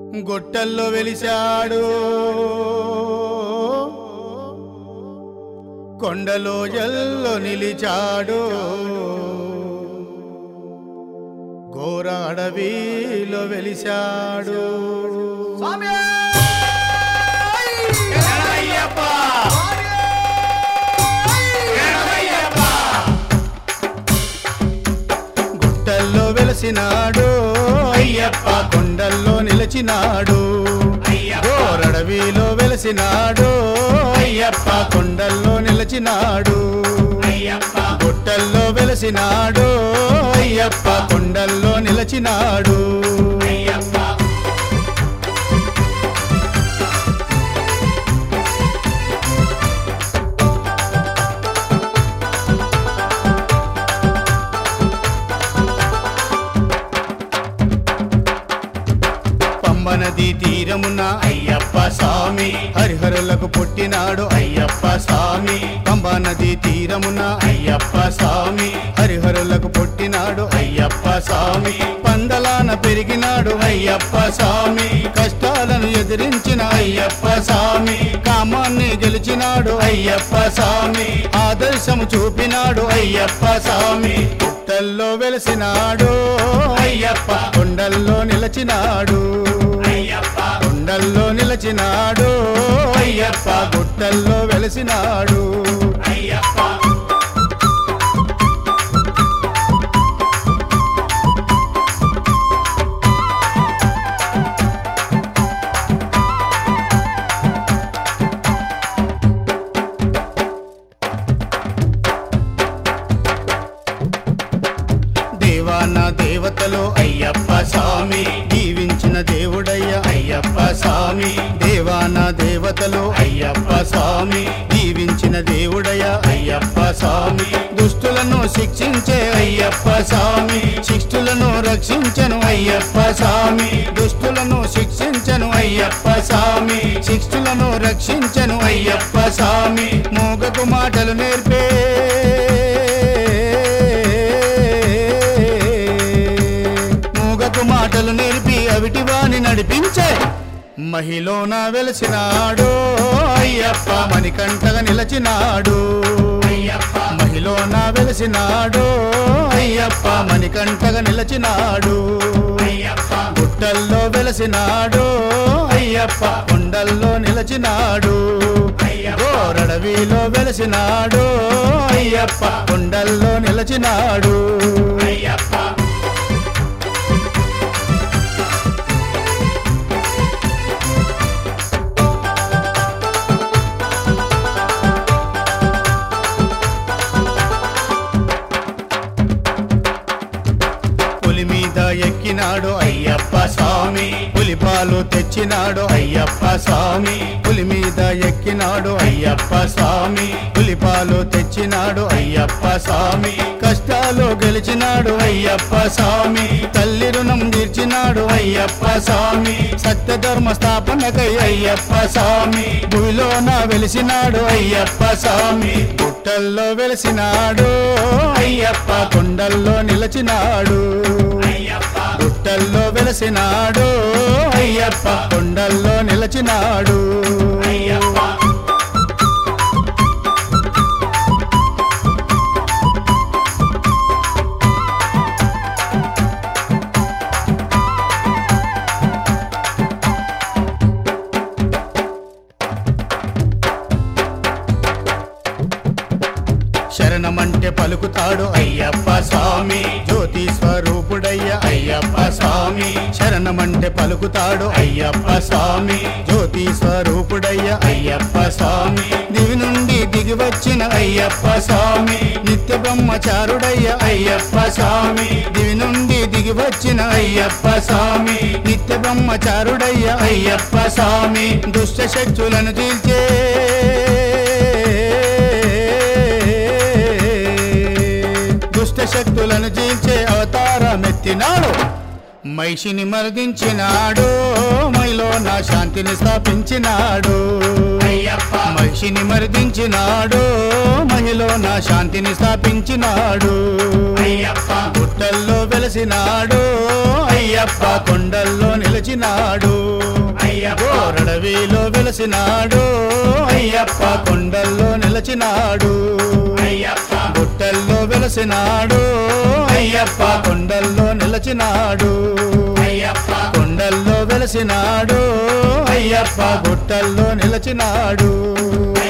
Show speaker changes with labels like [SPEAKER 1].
[SPEAKER 1] గొట్టల్లో వెలిశాడు కొండలో ఎల్లో నిలిచాడు ఘోర అడవిలో వెలిశాడు గుట్టల్లో వెలసినాడు అయ్యప్ప కొండల్లో నిలిచినాడు గోరడవిలో వెలసినాడు అయ్యప్ప కొండల్లో నిలిచినాడు గుట్టల్లో వెలసినాడు అయ్యప్ప కొండల్లో నిలిచినాడు పంబనది తీరమున అయ్యప్ప స్వామి హరిహరులకు పుట్టినాడు అయ్యప్ప స్వామి పంబనది తీరమున అయ్యప్ప స్వామి హరిహరులకు పుట్టినాడు అయ్యప్ప స్వామి పందలాన పెరిగినాడు అయ్యప్ప స్వామి కష్టాలను ఎదిరించిన అయ్యప్ప స్వామి కామాన్ని గెలిచినాడు అయ్యప్ప స్వామి ఆదర్శము చూపినాడు అయ్యప్ప స్వామి పుట్టల్లో వెలిసినాడు అయ్యప్ప కొండల్లో నిలచినాడు కొండల్లో నిలచినాడు అయ్యప్ప గుట్టల్లో వెలిసినాడు దేవాన దేవతలు అయ్యప్ప స్వామి జీవించిన దేవుడయ్య అయ్యప్ప స్వామి దేవాన దేవతలు అయ్యప్ప స్వామి జీవించిన దేవుడయ్య అయ్యప్ప స్వామి దుష్టులను శిక్షించే అయ్యప్ప స్వామి శిష్టులను రక్షించను అయ్యప్ప స్వామి దుష్టులను శిక్షించను అయ్యప్ప స్వామి శిష్టులను రక్షించను అయ్యప్ప స్వామి మూగకు మాటలు నేర్పే మూగకు మాటలు నేర్పి అవిటి వాణి నడిపించే మహిలోన వెలసినాడు అయ్యప్ప మణికంఠగా నిలచినాడు మహిలోన వెలసినాడు అయ్యప్ప మణికంఠగా నిలచినాడు గుట్టల్లో వెలసినాడు అయ్యప్ప కొండల్లో నిలచినాడు గోరడవిలో వెలసినాడు అయ్యప్ప కొండల్లో నిలచినాడు పులి మీద ఎక్కినాడు అయ్యప్ప స్వామి పులిపాలు తెచ్చినాడు అయ్యప్ప స్వామి పులి మీద ఎక్కినాడు అయ్యప్ప స్వామి పులిపాలు తెచ్చినాడు అయ్యప్ప స్వామి కష్టాలు గెలిచినాడు అయ్యప్ప స్వామి తల్లి రుణం తీర్చినాడు అయ్యప్ప స్వామి సత్యధర్మ స్థాపనకై అయ్యప్ప స్వామి భూమిలోన వెలిసినాడు అయ్యప్ప స్వామి గుట్టల్లో వెలిసినాడు అయ్యప్ప కొండల్లో నిలచినాడు గుట్టల్లో వెలసినాడు అయ్యప్ప కొండల్లో నిలచినాడు శరణమంటే పలుకుతాడు అయ్యప్ప స్వామి జ్యోతి స్వరూపుడయ్య అయ్యప్ప స్వామి శరణమంటే పలుకుతాడు అయ్యప్ప స్వామి జ్యోతి స్వరూపుడయ్య అయ్యప్ప స్వామి దివి నుండి దిగి వచ్చిన అయ్యప్ప స్వామి నిత్య బ్రహ్మచారుడయ్య అయ్యప్ప స్వామి దివి నుండి దిగి వచ్చిన అయ్యప్ప స్వామి నిత్య బ్రహ్మచారుడయ్య అయ్యప్ప స్వామి దుష్ట శక్తులను తీల్చే దుష్ట శక్తులను జీల్చే అవతారమెత్తినాడు మైషిని మర్దించినాడు మైలో నా శాంతిని స్థాపించినాడు మహిషిని మర్దించినాడు మహిలో నా శాంతిని స్థాపించినాడు గుట్టల్లో వెలసినాడు అయ్యప్ప కొండల్లో నిలిచినాడు వెలసినాడు అయ్యప్ప కొండల్లో నిలచినాడు
[SPEAKER 2] అయ్యప్ప
[SPEAKER 1] గుట్టల్లో వెలసినాడు అయ్యప్ప కొండల్లో నిలచినాడు
[SPEAKER 2] అయ్యప్ప
[SPEAKER 1] కొండల్లో వెలసినాడు అయ్యప్ప గుట్టల్లో నిలచినాడు